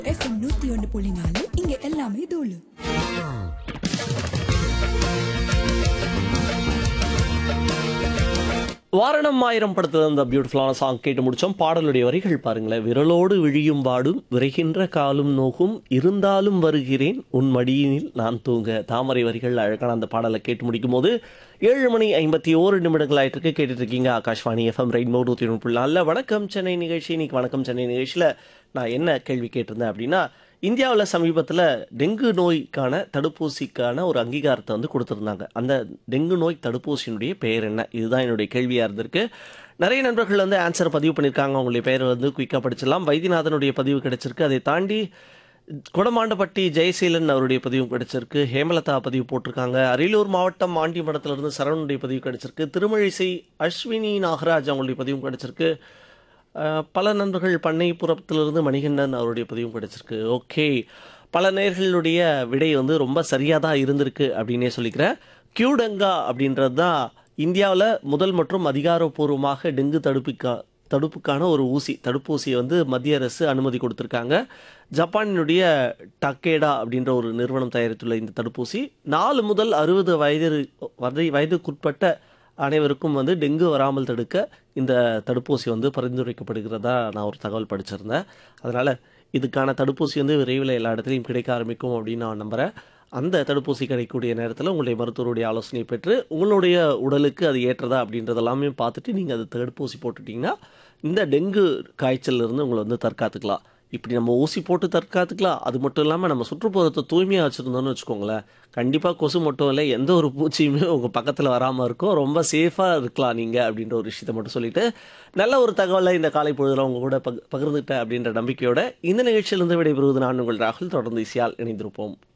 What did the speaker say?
FM நூத்தி ஒன்று புள்ளி நாலு இங்க எல்லாமே தூளு வாரணம் ஆயிரம் படத்துல அந்த பியூட்டிஃபுல்லான சாங் கேட்டு முடிச்சோம் பாடலுடைய வரிகள் பாருங்களேன் விரலோடு விழியும் வாடும் விரைகின்ற காலும் நோகும் இருந்தாலும் வருகிறேன் உன் மடியினில் நான் தூங்க தாமரை வரிகள் அழகான அந்த பாடலை கேட்டு முடிக்கும் போது ஏழு மணி ஐம்பத்தி ஓரு நிமிடங்கள் ஆயிட்டு இருக்கு கேட்டுட்டு இருக்கீங்க ஆகாஷ்வாணி எஃப்எம் ரெயின்போ நூற்றி ஒன்று நல்ல வணக்கம் சென்னை நிகழ்ச்சி இன்னைக்கு வணக்கம் சென்னை நிகழ்ச்சியில் நான் என்ன கேள்வி கேட்டிருந்தேன் அப்படின்னா இந்தியாவில் சமீபத்தில் டெங்கு நோய்க்கான தடுப்பூசிக்கான ஒரு அங்கீகாரத்தை வந்து கொடுத்துருந்தாங்க அந்த டெங்கு நோய் தடுப்பூசியினுடைய பெயர் என்ன இதுதான் என்னுடைய கேள்வியாக இருந்திருக்கு நிறைய நண்பர்கள் வந்து ஆன்சர் பதிவு பண்ணியிருக்காங்க அவங்களுடைய பெயர் வந்து குயிக்காக படிச்சிடலாம் வைத்தியநாதனுடைய பதிவு கிடைச்சிருக்கு அதை தாண்டி கொடமாண்டப்பட்டி ஜெயசீலன் அவருடைய பதிவு கிடைச்சிருக்கு ஹேமலதா பதிவு போட்டிருக்காங்க அரியலூர் மாவட்டம் ஆண்டிமடத்திலிருந்து சரவணுடைய பதிவு கிடைச்சிருக்கு திருமழிசை அஸ்வினி நாகராஜ் அவங்களுடைய பதிவும் கிடைச்சிருக்கு அஹ், பல நண்பர்கள் பண்ணைப்புறத்திலிருந்து மணிகண்டன் அவருடைய பதிவும் கிடைச்சிருக்கு ஓகே பல நேர்களுடைய விடை வந்து ரொம்ப சரியாக தான் இருந்திருக்கு அப்படின்னே சொல்லிக்கிறேன் கியூடங்கா அப்படின்றது தான் இந்தியாவில் முதல் மற்றும் அதிகாரப்பூர்வமாக டெங்கு தடுப்புக்கா தடுப்புக்கான ஒரு ஊசி தடுப்பூசியை வந்து மத்திய அரசு அனுமதி கொடுத்துருக்காங்க ஜப்பானினுடைய டக்கேடா அப்படின்ற ஒரு நிறுவனம் தயாரித்துள்ள இந்த தடுப்பூசி நாலு முதல் அறுபது வயது வயது வயதுக்குட்பட்ட அனைவருக்கும் வந்து டெங்கு வராமல் தடுக்க இந்த தடுப்பூசி வந்து பரிந்துரைக்கப்படுகிறதா நான் ஒரு தகவல் படிச்சிருந்தேன் அதனால் இதுக்கான தடுப்பூசி வந்து விரைவில் எல்லா இடத்துலையும் கிடைக்க ஆரம்பிக்கும் அப்படின்னு நான் நம்புகிறேன் அந்த தடுப்பூசி கிடைக்கக்கூடிய நேரத்தில் உங்களுடைய மருத்துவருடைய ஆலோசனை பெற்று உங்களுடைய உடலுக்கு அது ஏற்றதா அப்படின்றதெல்லாமே பார்த்துட்டு நீங்கள் அது தடுப்பூசி போட்டுட்டிங்கன்னா இந்த டெங்கு காய்ச்சல்ல இருந்து உங்களை வந்து தற்காத்துக்கலாம் இப்படி நம்ம ஊசி போட்டு தற்காத்துக்கலாம் அது மட்டும் இல்லாமல் நம்ம சுற்றுப்புறத்தை தூய்மையாக வச்சுருந்தோம்னு வச்சுக்கோங்களேன் கண்டிப்பாக கொசு மட்டும் இல்லை எந்த ஒரு பூச்சியுமே உங்கள் பக்கத்தில் வராமல் இருக்கும் ரொம்ப சேஃபாக இருக்கலாம் நீங்கள் அப்படின்ற ஒரு விஷயத்தை மட்டும் சொல்லிட்டு நல்ல ஒரு தகவலை இந்த காலை பொழுதுல உங்க கூட பக பகிர்ந்துட்டேன் அப்படின்ற நம்பிக்கையோட இந்த நிகழ்ச்சியிலிருந்து விடைபெறுவது நான் உங்கள் ராகுல் தொடர்ந்து இசையால் இணைந்திருப்போம்